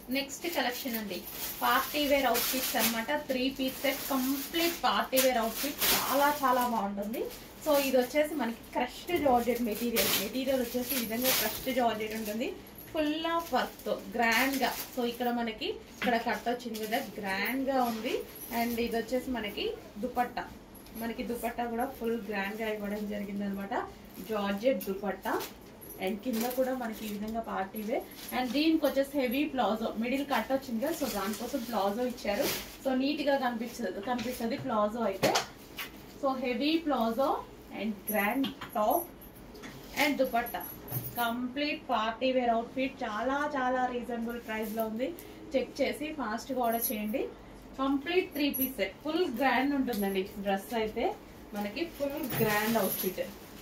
next collection అండి party wear outfits అన్నమాట three piece set complete party wear outfit చాలా చాలా బాగుంటుంది సో ఇది వచ్చేసి మనకి క్రష్డ్ జార్జెట్ మెటీరియల్ మెటీరియల్ వచ్చేసి ఈ విధంగా క్రష్డ్ జార్జెట్ ఉంటుంది ఫుల్ ఆఫ్ వర్క్ తో గ్రాండ్ గా సో ఇక్కడ మనకి ఇక్కడ కట్ వచ్చింది కదా గ్రాండ్ గా ఉంది అండ్ ఇది వచ్చేసి మనకి దుపట్టా మనకి దుపట్టా కూడా ఫుల్ గ్రాండ్ గా ఇవ్వడం జరిగింది అనమాట జార్జెట్ దుపట్టా అండ్ కింద కూడా మనకి ఈ విధంగా పార్టీ వేర్ అండ్ దీనికి వచ్చేసి హెవీ ప్లాజో మిడిల్ కట్ వచ్చింది కదా సో దానికోసం ప్లాజో ఇచ్చారు సో నీట్ గా కనిపిస్తుంది కనిపిస్తుంది ప్లాజో అయితే so heavy palazzo and grand top and dupatta complete party wear outfit చాలా చాలా రీజనబుల్ ప్రైస్ లో ఉంది చెక్ చేసి ఫాస్ట్ గా ఆర్డర్ చేయండి complete three piece set full grand ఉంటుందండి డ్రెస్ అయితే మనకి ఫుల్ గ్రాండ్ అవుట్ఫిట్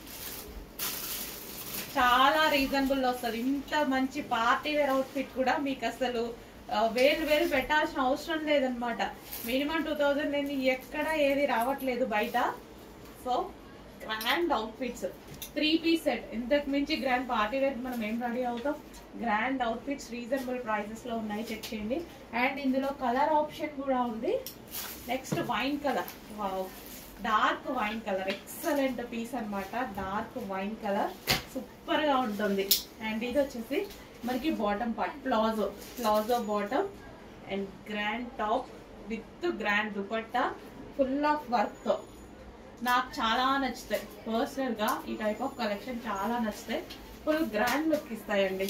చాలా రీజనబుల్ లో వస్తుంది ఇంత మంచి పార్టీ వేర్ అవుట్ఫిట్ కూడా మీకు అసలు ఆ, వేలు వేలు పెట్టాల్సిన అవసరం లేదనమాట మినిమం టూ థౌజండ్ లేని ఎక్కడ ఏది రావట్లేదు బయట so grand outfits three piece set ఇంతకు మించి గ్రాండ్ పార్టీ వేర్ మనం ఏం రెడీ అవుతాం గ్రాండ్ అవుట్ఫిట్స్ రీజనబుల్ ప్రైసెస్ లో ఉన్నాయి చెక్ చేయండి అండ్ ఇందులో కలర్ ఆప్షన్ కూడా ఉంది next wine colour wow dark wine colour excellent piece అన్నమాట డార్క్ వైన్ కలర్ సూపర్ గా ఉంటుంది అండ్ ఇది వచ్చేసి మనకి bottom part palazzo palazzo bottom and grand top with grand dupatta full of work తో నాకు చాలా నచ్చుతాయి పర్సనల్ గా ఈ టైప్ ఆఫ్ కలెక్షన్ చాలా నచ్చుతాయి ఫుల్ గ్రాండ్ లుక్ ఇస్తాయండి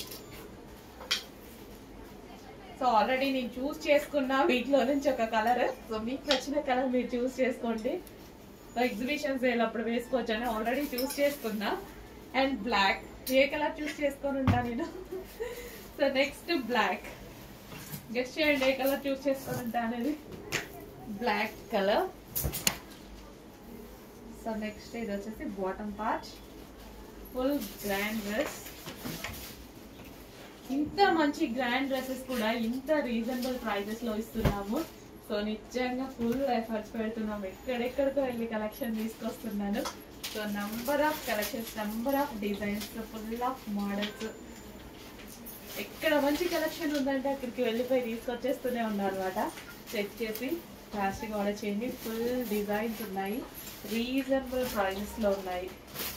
సో ఆల్రెడీ నేను చూస్ చేసుకున్న వీటిలో నుంచి ఒక కలర్ సో మీకు నచ్చిన కలర్ మీరు చూస్ చేసుకోండి సో ఎగ్జిబిషన్స్ వెళ్ళినప్పుడు వేసుకోవచ్చు అని ఆల్రెడీ చూస్ చేసుకున్నా అండ్ బ్లాక్ ఏ కలర్ చూస్ చేసుకొని ఉంటా నేను సో నెక్స్ట్ బ్లాక్ గెస్ట్ చేయండి ఏ కలర్ చూస్ చేసుకొని ఉంటా అనేది బ్లాక్ కలర్ సో నెక్స్ట్ ఇది వచ్చేసి bottom part full grand dress ఇంత మంచి గ్రాండ్ డ్రెస్సెస్ కూడా ఇంత రీజనబుల్ ప్రైజెస్ లో ఇస్తున్నాము సో నిజంగా ఫుల్ ఎఫర్ట్స్ పెడుతున్నాము ఎక్కడెక్కడికో వెళ్ళి కలెక్షన్ తీసుకొస్తున్నాను so number of collections number of designs full of models ఎక్కడ మంచి కలెక్షన్ ఉందంటే అక్కడికి వెళ్ళిపోయి తీసుకొచ్చేస్తూనే ఉన్నారు అనమాట చెక్ చేసి ప్లాస్టిక్ ఆర్డర్ చేయండి ఫుల్ డిజైన్స్ ఉన్నాయి రీజనబుల్ ప్రైజెస్ లో ఉన్నాయి